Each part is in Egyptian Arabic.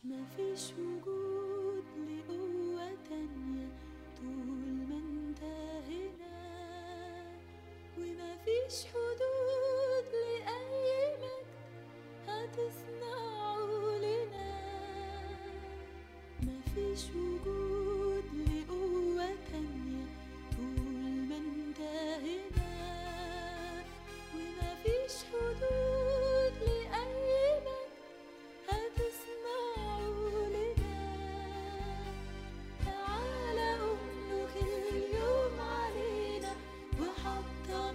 مفيش وجود لقوة تانية طول ما انت هنا ومفيش حدود لأي مجد هتصنعه لنا مفيش وجود لقوة تانية طول ما انت هنا ومفيش حدود لأي مجد هتصنعه لنا تعالى أملك اليوم علينا وحطم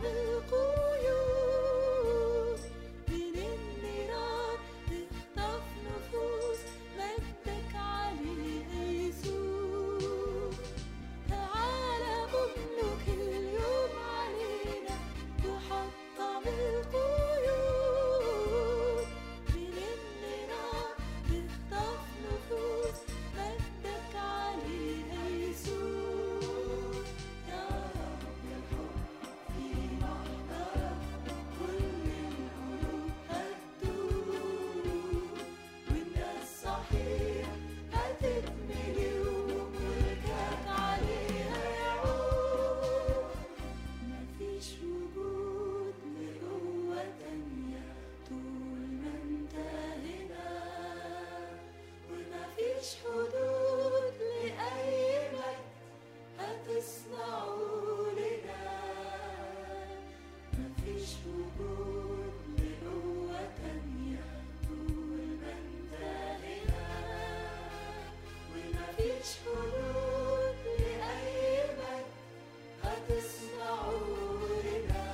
القيود من النيران تخطف نفوس مجدك عليها يسوع تعالى أملك اليوم علينا وحطم القيود من النيران تخطف نفوس مجدك عليها يسوع يا رب الحب في محضرك كل القلوب هتدوب والناس صحيح هتتملي وملكك عليها يعود مفيش وجود لقوة تانية طول ما انت هنا ومفيش حدود لأي مجد هتصنعه لنا مفيش وجود لقوة تانية طول ما انت هنا ومفيش حدود لأي مجد هتصنعه لنا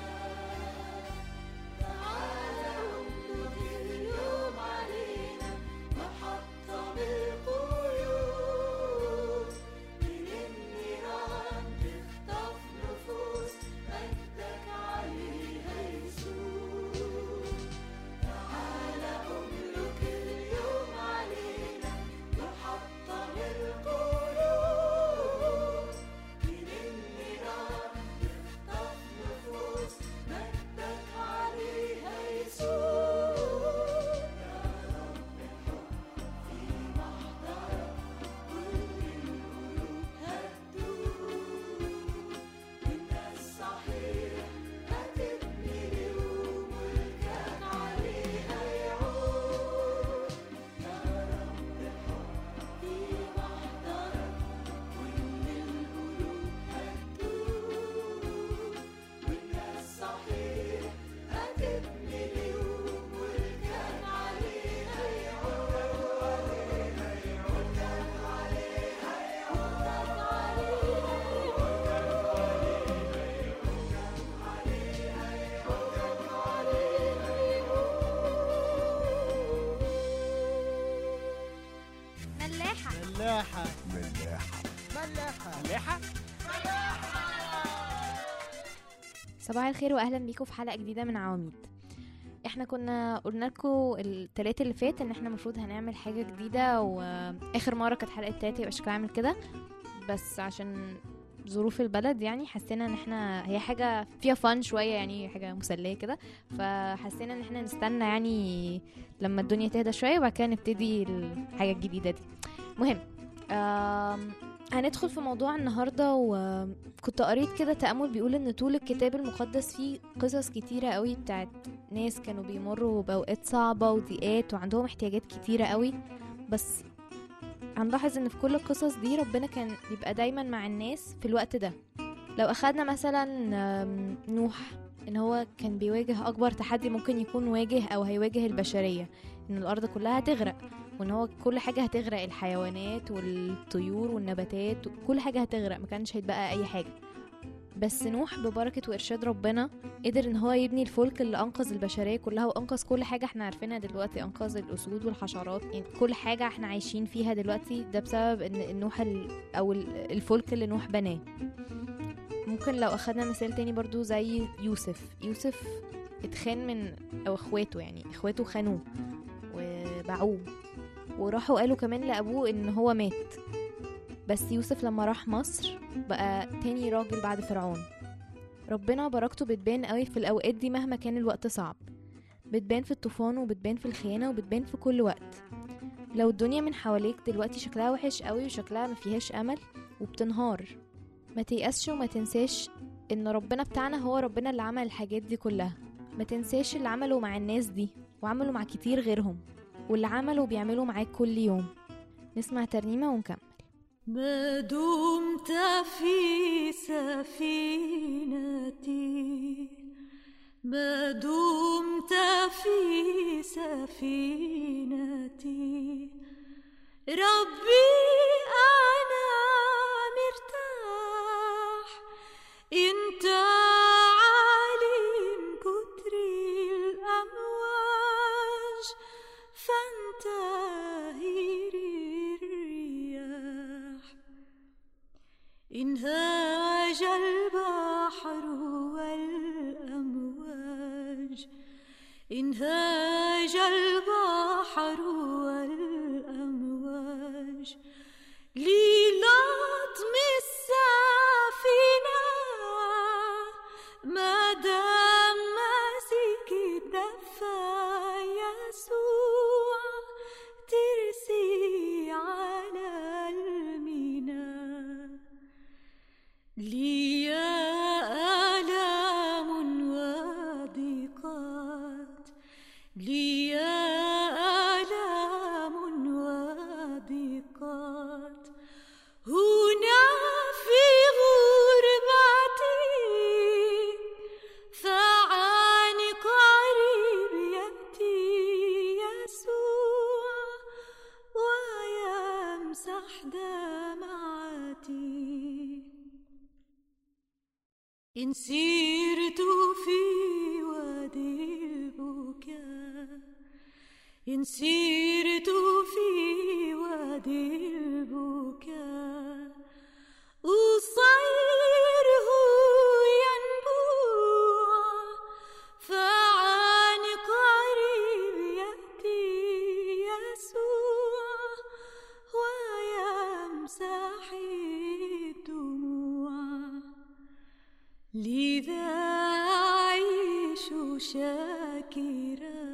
تعالى املك اليوم علينا وحطم القيود من النيران تخطف نفوس مجدك عليها يسوع تعالى املك اليوم علينا وحطم القيود من النيران تخطف نفوس مجدك عليها يسوع يا رب الحب في محضرك كل القلوب هتدوب والناس صحيح هتتملي وملكك عليها يعود يا رب الحب في محضرك كل القلوب هتدوب والناس صحيح هتتملي وملكك عليها يعود ملكك عليها يعود ملاحة ملاحة ملاحة ملاحة صباح الخير واهلا بيكم في حلقة جديدة من عواميد احنا كنا قلنا لكم التلات اللي فات ان احنا المفروض هنعمل حاجة جديدة واخر مرة كانت حلقة التلاتة يبقى شكلها عامل كده بس عشان ظروف البلد يعني حسينا ان احنا هي حاجة فيها فن شوية يعني حاجة مسلية كده فحسينا ان احنا نستنى يعني لما الدنيا تهدى شوية وبعد كده نبتدي الحاجة الجديدة دي مهم آم، هندخل في موضوع النهاردة وكنت قريت كده تأمل بيقول ان طول الكتاب المقدس فيه قصص كتيرة قوي بتاعت ناس كانوا بيمروا بأوقات صعبة وضيقات وعندهم احتياجات كتيرة قوي بس هنلاحظ ان في كل القصص دي ربنا كان بيبقى دايما مع الناس في الوقت ده لو اخدنا مثلا آم، نوح ان هو كان بيواجه اكبر تحدي ممكن يكون واجه او هيواجه البشرية ان الارض كلها هتغرق وان هو كل حاجة هتغرق الحيوانات والطيور والنباتات كل حاجة هتغرق ما كانش هيتبقى اي حاجة بس نوح ببركة وإرشاد ربنا قدر إن هو يبني الفلك اللي أنقذ البشرية كلها وأنقذ كل حاجة احنا عارفينها دلوقتي أنقذ الأسود والحشرات يعني كل حاجة احنا عايشين فيها دلوقتي ده بسبب إن النوح ال- أو ال- الفلك اللي نوح بناه ممكن لو أخدنا مثال تاني برضو زي يوسف يوسف اتخان من أو إخواته يعني إخواته خانوه وباعوه وراحوا قالوا كمان لأبوه إن هو مات بس يوسف لما راح مصر بقى تاني راجل بعد فرعون ربنا بركته بتبان قوي في الأوقات دي مهما كان الوقت صعب بتبان في الطوفان وبتبان في الخيانة وبتبان في كل وقت لو الدنيا من حواليك دلوقتي شكلها وحش قوي وشكلها ما فيهاش امل وبتنهار ما تيأسش وما تنساش ان ربنا بتاعنا هو ربنا اللي عمل الحاجات دي كلها ما تنساش اللي عمله مع الناس دي وعمله مع كتير غيرهم واللي عمله بيعمله معاك كل يوم نسمع ترنيمة ونكمل ما دمت في سفينتي ما دمت في سفينتي ربي أنا مرتاح انت عالم كتر الأمواج فانتهي الرياح انهاج البحر والأمواج انهاج البحر والأمواج للطم السفينة ما دام ماسك الدفا يسوع ترسي على الميناء لي آلام وضيقات لي آلام وضيقات هنا في غربتي فعن قريب يأتي يسوع ويمسح دمعتي إن سرت في وادي البكاء إن سرت في وادي البكاء أصيره ينبوع فعن قريب يأتي يسوع ويمسح الدموع لذا أعيش شاكرا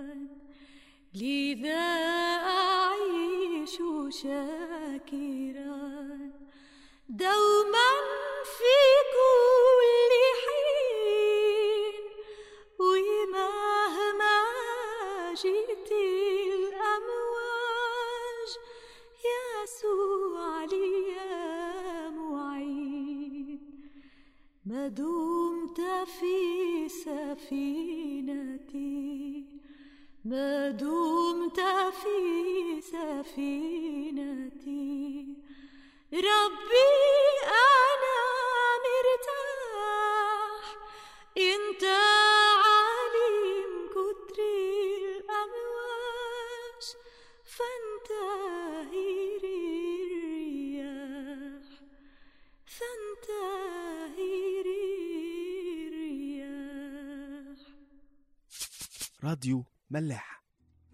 لذا أعيش شاكرا دوما في كل حين ومهما جئت الأمواج يسوع لي معين ما دمت في سفينتي ما دمت في سفينتي ربي أنا مرتاح أنت عالم كتر الأمواج فانتهي الرياح فانتهي الرياح راديو ملاح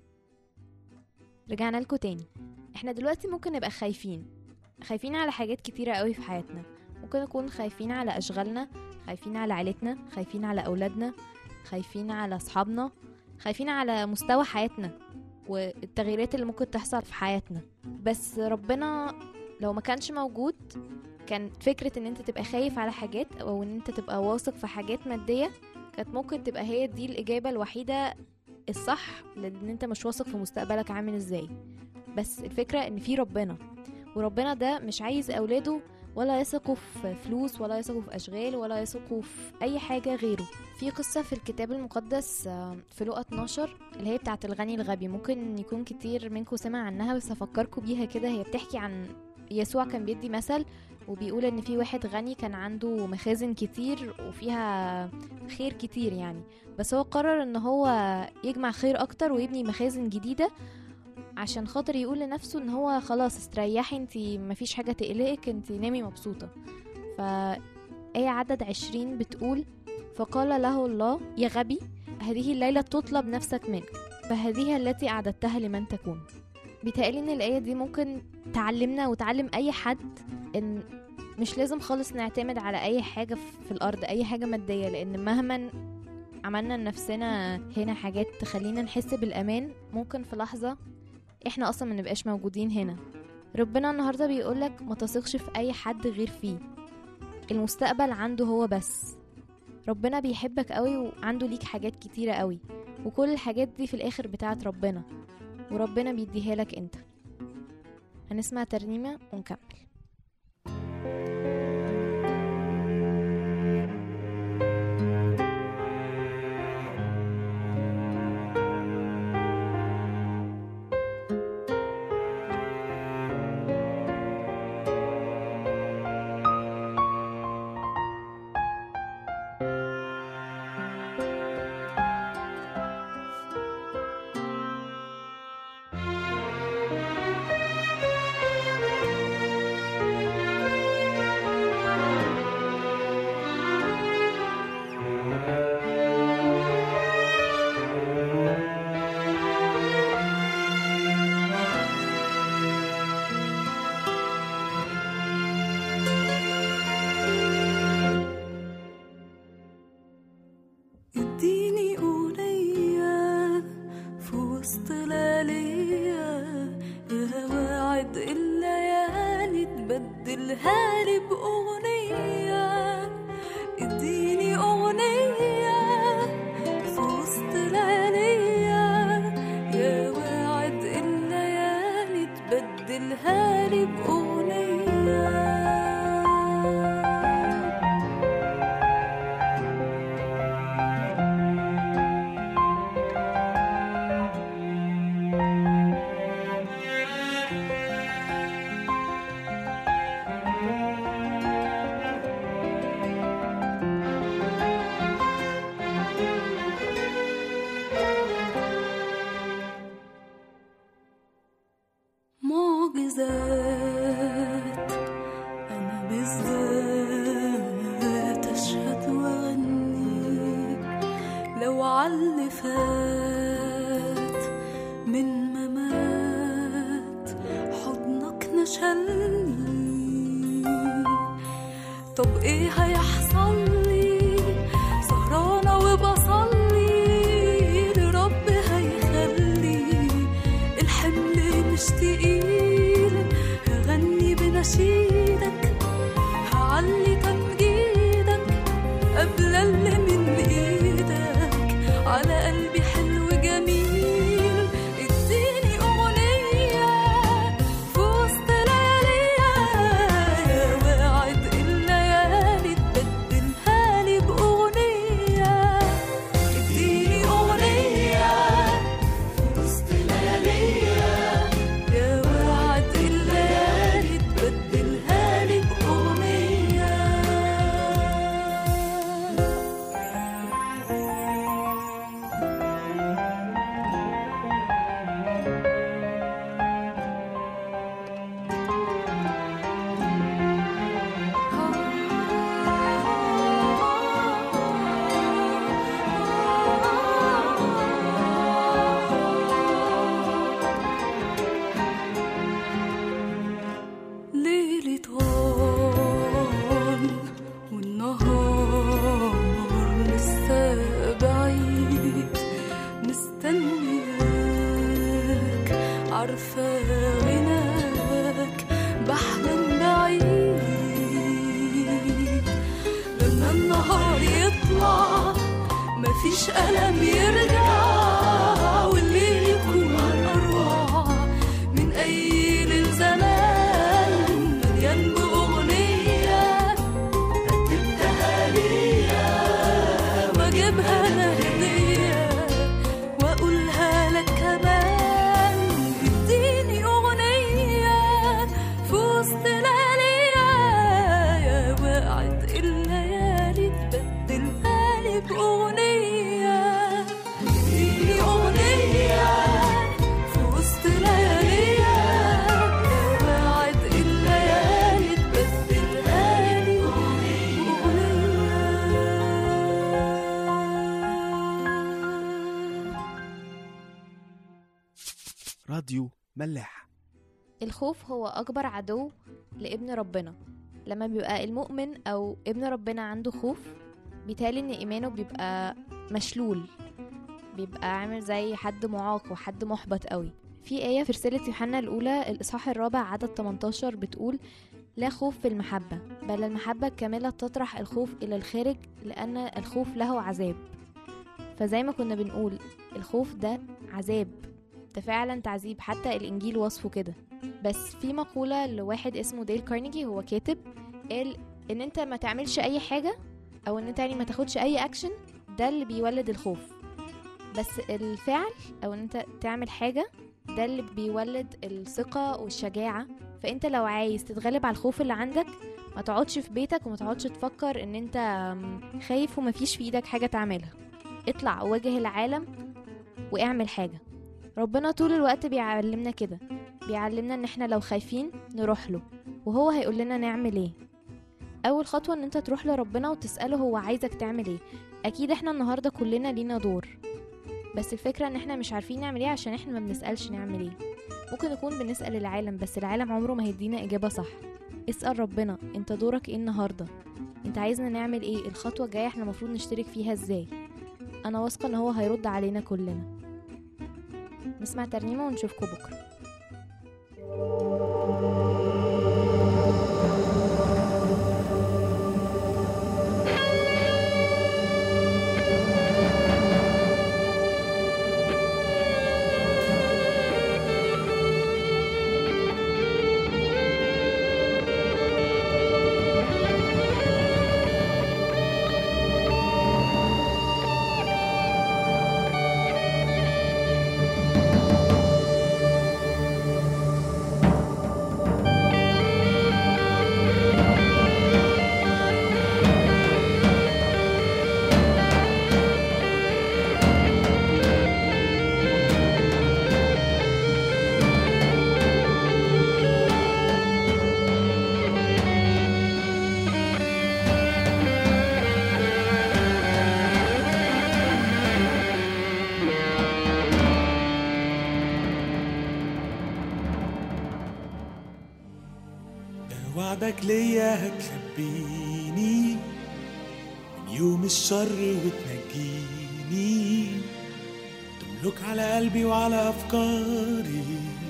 رجعنا لكم تاني احنا دلوقتي ممكن نبقى خايفين خايفين على حاجات كتيرة قوي في حياتنا ممكن نكون خايفين على أشغالنا خايفين على عيلتنا خايفين على أولادنا خايفين على أصحابنا خايفين على مستوى حياتنا والتغييرات اللي ممكن تحصل في حياتنا بس ربنا لو ما كانش موجود كان فكرة ان انت تبقى خايف على حاجات او ان انت تبقى واثق في حاجات مادية كانت ممكن تبقى هي دي الإجابة الوحيدة الصح لان انت مش واثق في مستقبلك عامل ازاي بس الفكرة ان في ربنا وربنا ده مش عايز اولاده ولا يثقوا في فلوس ولا يثقوا في اشغال ولا يثقوا في اي حاجة غيره في قصة في الكتاب المقدس آه، في لقا 12 اللي هي بتاعت الغني الغبي ممكن يكون كتير منكم سمع عنها بس هفكركم بيها كده هي بتحكي عن يسوع كان بيدي مثل وبيقول ان في واحد غني كان عنده مخازن كتير وفيها خير كتير يعني بس هو قرر ان هو يجمع خير اكتر ويبني مخازن جديدة عشان خاطر يقول لنفسه ان هو خلاص استريحي انتي مفيش حاجة تقلقك انتي نامي مبسوطة فآية عدد عشرين بتقول فقال له الله يا غبي هذه الليلة تطلب نفسك منك فهذه التي أعددتها لمن تكون بيتهيألي ان الآية دي ممكن تعلمنا وتعلم أي حد ان مش لازم خالص نعتمد على أي حاجة في الأرض أي حاجة مادية لأن مهما عملنا لنفسنا هنا حاجات تخلينا نحس بالأمان ممكن في لحظة احنا اصلا ما نبقاش موجودين هنا ربنا النهارده بيقولك ما تثقش في اي حد غير فيه المستقبل عنده هو بس ربنا بيحبك قوي وعنده ليك حاجات كتيرة قوي وكل الحاجات دي في الاخر بتاعت ربنا وربنا بيديها لك انت هنسمع ترنيمة ونكمل اديني أغنية في وسط ليالية يا واعد الليالي تبدلها لي بأغنية اديني أغنية في وسط ليالية يا واعد الليالي تبدلها لي بأغنية معجزات أنا بالذات أشهد وأغني لو عاللي فات من ممات حضنك نشلني طب ايه هيحصل لي سهرانة وبصلي لرب هيخلي الحمل مش تقيل هغني بنشيدك هعلي تمجيدك قبل اللي من ايدك على قلبي حلو جميل اديني اغنية في وسط لياليا يا واعد الليالي تبدلها لي باغنية اديني اغنية في وسط لياليا يا واعد الليالي تبدلها لي باغنية ليلي طال والنهار لسه بعيد مستنياك عارفة غناك بحلم بعيد لما النهار يطلع مفيش ألم يرجع والليل يكون أروع من أي ليل زمان مليان بأغنية رتبتها ليا وأجيبها أنا هدية وأقولها لك كمان اديني أغنية في وسط لياليا يا واعد الليالي تبدلها لي بأغنية اديني أغنية في وسط لياليا يا واعد الليالي تبدلها لي بأغنية راديو ملاح الخوف هو أكبر عدو لابن ربنا لما بيبقى المؤمن أو ابن ربنا عنده خوف بيتهيألي إن إيمانه بيبقى مشلول بيبقى عامل زي حد معاق وحد محبط قوي في آية في رسالة يوحنا الأولى الإصحاح الرابع عدد 18 بتقول لا خوف في المحبة بل المحبة الكاملة تطرح الخوف إلى الخارج لأن الخوف له عذاب فزي ما كنا بنقول الخوف ده عذاب ده فعلا تعذيب حتى الإنجيل وصفه كده بس في مقولة لواحد اسمه ديل كارنيجي هو كاتب قال إن أنت ما تعملش أي حاجة أو إن أنت يعني ما تاخدش أي أكشن ده اللي بيولد الخوف بس الفعل أو إن أنت تعمل حاجة ده اللي بيولد الثقة والشجاعة فانت لو عايز تتغلب على الخوف اللي عندك ما تقعدش في بيتك وما تقعدش تفكر ان انت أم، خايف ومفيش في ايدك حاجة تعملها اطلع واجه العالم واعمل حاجة ربنا طول الوقت بيعلمنا كده بيعلمنا ان احنا لو خايفين نروح له وهو هيقول لنا نعمل ايه اول خطوة ان انت تروح لربنا وتسأله هو عايزك تعمل ايه اكيد احنا النهاردة كلنا لينا دور بس الفكرة ان احنا مش عارفين نعمل ايه عشان احنا ما بنسألش نعمل ايه ممكن نكون بنسأل العالم بس العالم عمره ما هيدينا إجابة صح اسأل ربنا انت دورك ايه النهاردة انت عايزنا نعمل ايه الخطوة الجاية احنا المفروض نشترك فيها ازاي انا واثقة ان هو هيرد علينا كلنا نسمع ترنيمة ونشوفكم بكرة وعدك ليا هتخبيني من يوم الشر وتنجيني تملك على قلبي وعلى أفكاري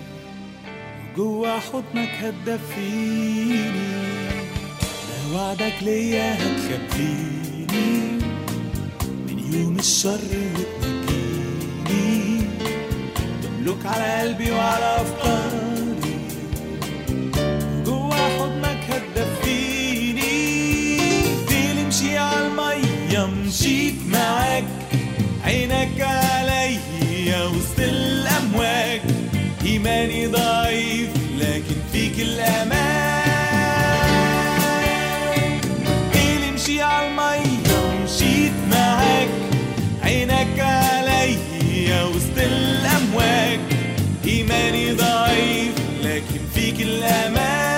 وجوا حضنك هتدفيني ده وعدك ليا هتخبيني من يوم الشر وتنجيني تملك على قلبي وعلى أفكاري جوا حضنك هتدفيني ديلي امشي على المية مشيت معاك عينك عليا وسط الأمواج إيماني ضعيف لكن فيك الأمان ديلي امشي على المية مشيت معاك عينك عليا وسط الأمواج إيماني ضعيف لكن فيك الأمان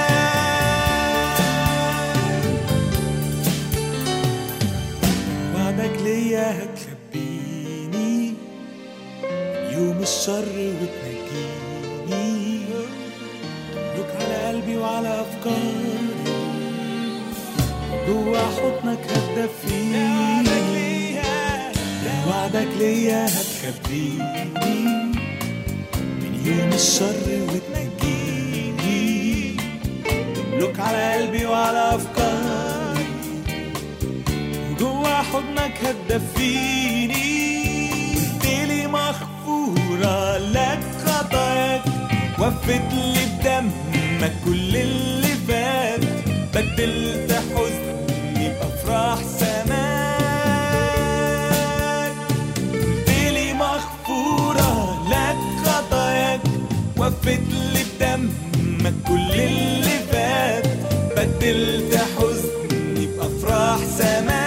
وعدك ليا هتخبيني من يوم الشر وتنجيني تملك على قلبي وعلى أفكاري جوا حضنك هتدفيني ده وعدك ليا هتخبيني من يوم الشر وتنجيني تملك على قلبي وعلى أفكاري وجوا حضنك هتدفيني ليلي مغفورة لك خطاياك وفت لي بدمك كل اللي فات بدلت حزني بأفراح سماك ليلي مغفورة لك خطاياك وفت لي بدمك كل اللي فات بدلت حزني بأفراح سماك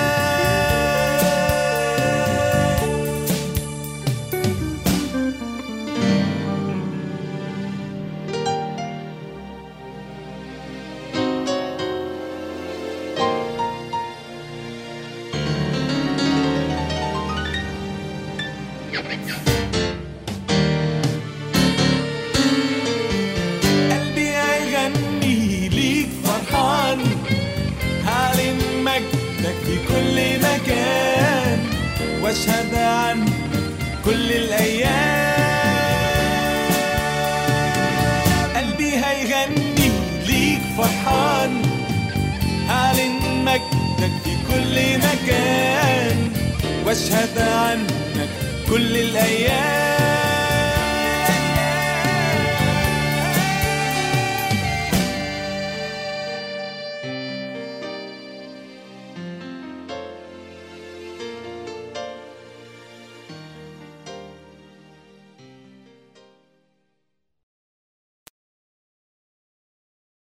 قلبي هيغني ليك فرحان هعلن مجدك في كل مكان واشهد عنك كل الايام مكان واشهد عنك كل الايام